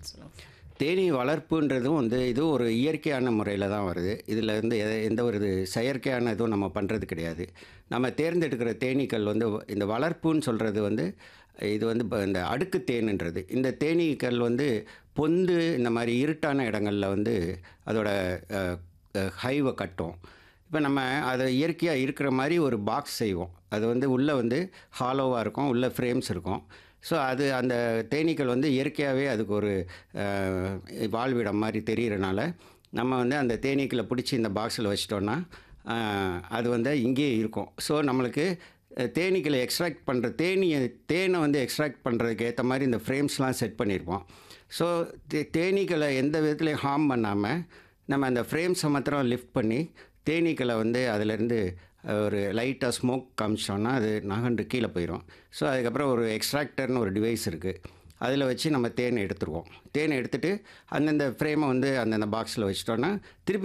இருக்குன்னு சொல்லுங்கள் தேனீ வளர்ப்புன்றதும் வந்து இதுவும் ஒரு இயற்கையான முறையில் தான் வருது இதில் வந்து எத- எந்த ஒரு இது செயற்கையான இதுவும் நம்ம பண்ணுறது கிடையாது நம்ம தேர்ந்தெடுக்கிற தேனீக்கள் வந்து இந்த வளர்ப்புன்னு சொல்கிறது வந்து இது வந்து இப்போ இந்த அடுக்கு தேனுன்றது இந்த தேனீக்கள் வந்து பொந்து இந்த மாதிரி இருட்டான இடங்களில் வந்து அதோட ஹைவை கட்டும் இப்போ நம்ம அதை இயற்கையாக இருக்கிற மாதிரி ஒரு பாக்ஸ் செய்வோம் அது வந்து உள்ளே வந்து ஹாலோவாக இருக்கும் உள்ளே ஃப்ரேம்ஸ் இருக்கும் ஸோ அது அந்த தேனீக்கள் வந்து இயற்கையாகவே அதுக்கு ஒரு அஹ், வாழ்விடம் மாதிரி தெரிகிறனால நம்ம வந்து அந்த தேனீக்களை பிடிச்சி இந்த பாக்ஸில் வச்சிட்டோன்னா அஹ், அது வந்து இங்கேயே இருக்கும் ஸோ நம்மளுக்கு அஹ், தேனீக்களை எக்ஸ்ட்ராக்ட் பண்ணுற தேனியை தேனை வந்து எக்ஸ்ட்ராக்ட் பண்ணுறதுக்கு ஏற்ற மாதிரி இந்த ஃப்ரேம்ஸ்லாம் செட் பண்ணியிருப்போம் ஸோ தே தேனீக்களை எந்த விதத்துலையும் ஹார்ம் பண்ணாமல் நம்ம அந்த ஃப்ரேம்ஸை மாத்திரம் லிஃப்ட் பண்ணி தேனீக்களை வந்து அதிலேருந்து ஒரு லைட்டாக ஸ்மோக் காமிச்சோன்னா அது நகண்டு கீழே போயிடும் ஸோ அதுக்கப்புறம் ஒரு எக்ஸ்ட்ராக்டர்னு ஒரு டிவைஸ் இருக்குது அதில் வச்சு நம்ம தேனை எடுத்துருவோம் தேனை எடுத்துகிட்டு அந்தந்த ஃப்ரேமை வந்து அந்தந்த பாக்ஸில் வச்சிட்டோன்னா திருப்பி